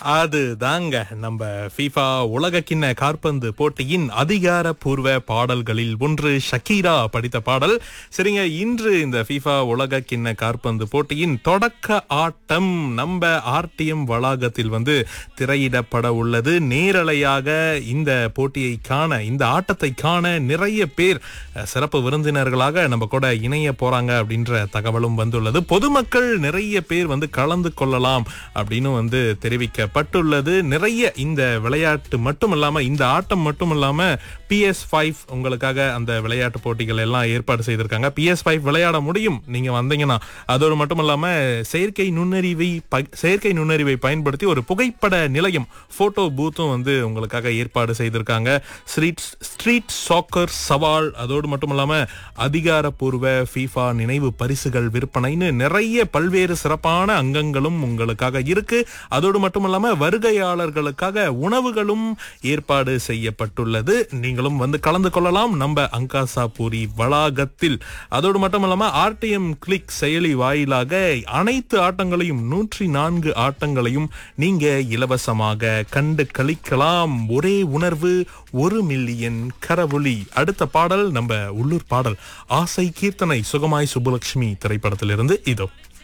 அது தாங்க நம்ம FIFA உலக கிண்ண காற்பந்து போட்டியின் அதிகாரப்பூர்வ பாடல்களில் ஒன்று ஷக்கீரா படித்த பாடல் சரிங்க இன்று இந்த FIFA உலக கிண்ண காற்பந்து போட்டியின் தொடக்க ஆட்டம் நம்ம ஆர்டிஎம் வளாகத்தில் வந்து திரையிடப்பட உள்ளது நேரலையாக இந்த போட்டியை காண இந்த ஆட்டத்தை காண நிறைய பேர் அஹ், சிறப்பு விருந்தினர்களாக நம்ம கூட இணைய போறாங்க அப்படின்ற தகவலும் வந்துள்ளது பொதுமக்கள் நிறைய பேர் வந்து கலந்து கொள்ளலாம் அப்படின்னு வந்து தெரிவிக்கப்பட்டுள்ளது நிறைய இந்த விளையாட்டு மட்டும் இல்லாம இந்த ஆட்டம் மட்டும் இல்லாம பிஎஸ் ஃபைவ் உங்களுக்காக அந்த விளையாட்டு போட்டிகள் எல்லாம் ஏற்பாடு செய்திருக்காங்க பிஎஸ் ஃபைவ் விளையாட முடியும் நீங்க வந்தீங்கன்னா அதோடு மட்டும் இல்லாம செயற்கை நுண்ணறிவை ப- செயற்கை நுண்ணறிவை பயன்படுத்தி ஒரு புகைப்பட நிலையம் போட்டோ பூத்தும் வந்து உங்களுக்காக ஏற்பாடு செய்திருக்காங்க ஸ்ட்ரீட் ஸ்ட்ரீட் சாக்கர் சவால் அதோடு மட்டும் இல்லாம அதிகாரப்பூர்வ ஃபீஃபா நினைவு பரிசுகள் விற்பனைன்னு நிறைய பல்வேறு சிறப்பான அங்கங்களும் உங்களுக்காக இருக்கு அதோடு மட்டும் இல்லாம வருகையாளர்களுக்காக உணவுகளும் ஏற்பாடு செய்யப்பட்டுள்ளது நீங்களும் வந்து கலந்து கொள்ளலாம் நம்ம அங்காசாபுரி வளாகத்தில் அதோடு மட்டும் இல்லாம ஆர்டிஎம் கிளிக் செயலி வாயிலாக அனைத்து ஆட்டங்களையும் நூற்றி நான்கு ஆட்டங்களையும் நீங்க இலவசமாக கண்டு கழிக்கலாம் ஒரே உணர்வு ஒரு மில்லியன் கரவொலி அடுத்த பாடல் நம்ம உள்ளூர் பாடல் ஆசை கீர்த்தனை சுகமாய் சுப்புலட்சுமி திரைப்படத்திலிருந்து இதோ